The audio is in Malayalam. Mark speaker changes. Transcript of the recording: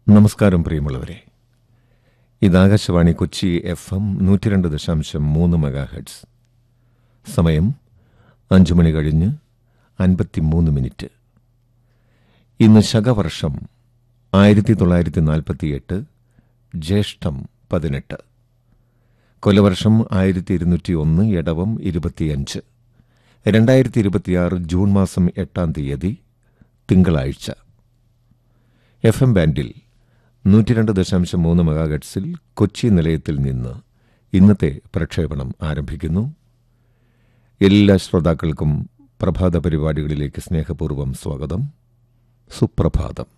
Speaker 1: നമസ്കാരം പ്രിയമുള്ളവരെ ഇത് ആകാശവാണി കൊച്ചി എഫ് എം നൂറ്റി രണ്ട് ദശാംശം മൂന്ന് മെഗാ ഹെഡ്സ് സമയം അഞ്ചു മണി കഴിഞ്ഞ് അൻപത്തിമൂന്ന് മിനിറ്റ് ഇന്ന് ശകവർഷം ആയിരത്തി തൊള്ളായിരത്തി നാൽപ്പത്തിയെട്ട് ജ്യേഷ്ഠം പതിനെട്ട് കൊലവർഷം ആയിരത്തി ഇരുന്നൂറ്റി ഒന്ന് ഇടവം ഇരുപത്തിയഞ്ച് രണ്ടായിരത്തി ഇരുപത്തിയാറ് ജൂൺ മാസം എട്ടാം തീയതി തിങ്കളാഴ്ച എഫ് എം ബാൻഡിൽ നൂറ്റിരണ്ട് ദശാംശം മൂന്ന് മെഗാഗട്സിൽ കൊച്ചി നിലയത്തിൽ നിന്ന് ഇന്നത്തെ പ്രക്ഷേപണം ആരംഭിക്കുന്നു എല്ലാ ശ്രോതാക്കൾക്കും പ്രഭാത പരിപാടികളിലേക്ക് സ്നേഹപൂർവ്വം സ്വാഗതം സുപ്രഭാതം